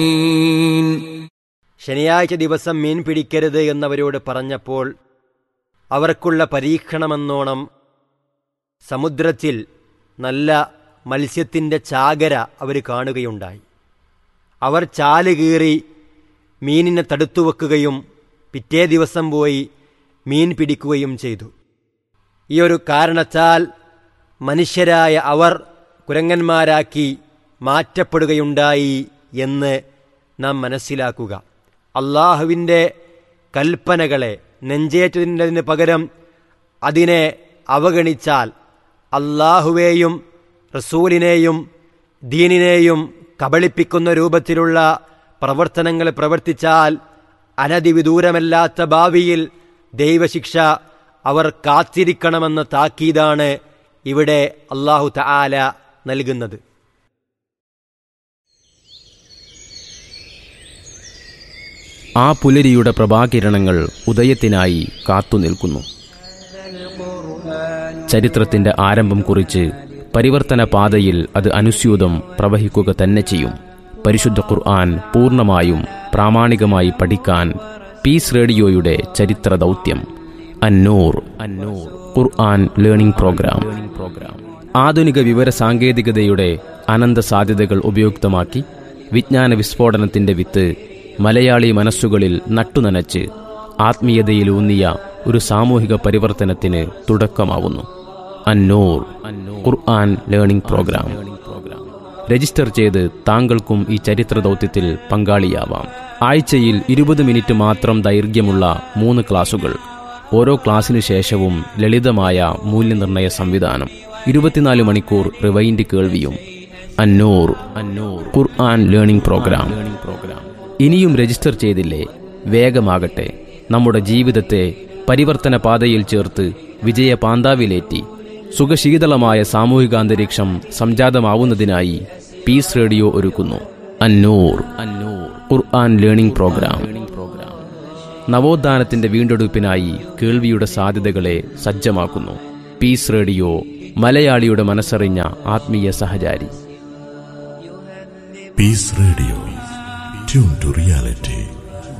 ശനിയാഴ്ച ദിവസം മീൻ പിടിക്കരുത് എന്നവരോട് പറഞ്ഞപ്പോൾ അവർക്കുള്ള പരീക്ഷണമെന്നോണം സമുദ്രത്തിൽ നല്ല മത്സ്യത്തിൻ്റെ ചാകര അവർ കാണുകയുണ്ടായി അവർ ചാല് കീറി മീനിനെ തടുത്തു വെക്കുകയും പിറ്റേ ദിവസം പോയി മീൻ പിടിക്കുകയും ചെയ്തു ഈ ഒരു കാരണത്താൽ മനുഷ്യരായ അവർ കുരങ്ങന്മാരാക്കി മാറ്റപ്പെടുകയുണ്ടായി എന്ന് നാം മനസ്സിലാക്കുക അള്ളാഹുവിൻ്റെ കൽപ്പനകളെ നെഞ്ചേറ്റതിന് പകരം അതിനെ അവഗണിച്ചാൽ അള്ളാഹുവേയും റസൂലിനെയും ദീനിനെയും കബളിപ്പിക്കുന്ന രൂപത്തിലുള്ള പ്രവർത്തനങ്ങൾ പ്രവർത്തിച്ചാൽ അനതിവിദൂരമല്ലാത്ത ഭാവിയിൽ ദൈവശിക്ഷ അവർ കാത്തിരിക്കണമെന്ന താക്കീതാണ് ഇവിടെ അള്ളാഹു തആല നൽകുന്നത് ആ പുലരിയുടെ പ്രഭാകിരണങ്ങൾ ഉദയത്തിനായി കാത്തുനിൽക്കുന്നു ചരിത്രത്തിന്റെ ആരംഭം കുറിച്ച് പരിവർത്തന പാതയിൽ അത് അനുസ്യൂതം പ്രവഹിക്കുക തന്നെ ചെയ്യും പരിശുദ്ധ ഖുർആൻ പൂർണ്ണമായും പ്രാമാണികമായി പഠിക്കാൻ പീസ് റേഡിയോയുടെ ചരിത്ര ദൗത്യം Annoor Annoor Quran learning program program ആധുനിക വിവര സാങ്കേതികതയുടെ അനന്ത സാധ്യതകൾ ഉപയുക്തമാക്കി വിജ്ഞാന വിസ്ഫോടനത്തിന്റെ വിത്ത് മലയാളി മനസ്സുകളിൽ നട്ടുനനച്ച് ആത്മീയതയിലൂന്നിയ ഒരു സാമൂഹിക പരിവർത്തനത്തിന് തുടക്കമാവുന്നു Annoor Quran learning program register ചെയ്ത് താങ്കൾക്കും ഈ ചരിത്ര ദൗത്യത്തിൽ പങ്കാളിയാവാം ആഴ്ചയിൽ ഇരുപത് മിനിറ്റ് മാത്രം ദൈർഘ്യമുള്ള മൂന്ന് ക്ലാസുകൾ ഓരോ ക്ലാസ്സിനു ശേഷവും ലളിതമായ മൂല്യനിർണ്ണയ സംവിധാനം ഇരുപത്തിനാല് മണിക്കൂർ റിവൈൻഡ് കേൾവിയും Annoor Annoor Quran learning program program ഇനിയും രജിസ്റ്റർ ചെയ്തില്ലേ വേഗമാകട്ടെ നമ്മുടെ ജീവിതത്തെ പരിവർത്തന പാതയിൽ ചേർത്ത് വിജയ പാന്താവിലേറ്റി സുഖശീതളമായ സാമൂഹികാന്തരീക്ഷം സംജാതമാവുന്നതിനായി പീസ് റേഡിയോ ഒരുക്കുന്നു Annoor Annoor Quran learning program program നവോത്ഥാനത്തിന്റെ വീണ്ടെടുപ്പിനായി കേൾവിയുടെ സാധ്യതകളെ സജ്ജമാക്കുന്നു പീസ് റേഡിയോ മലയാളിയുടെ മനസ്സറിഞ്ഞ ആത്മീയ സഹചാരി Peace Radio. Tune to reality.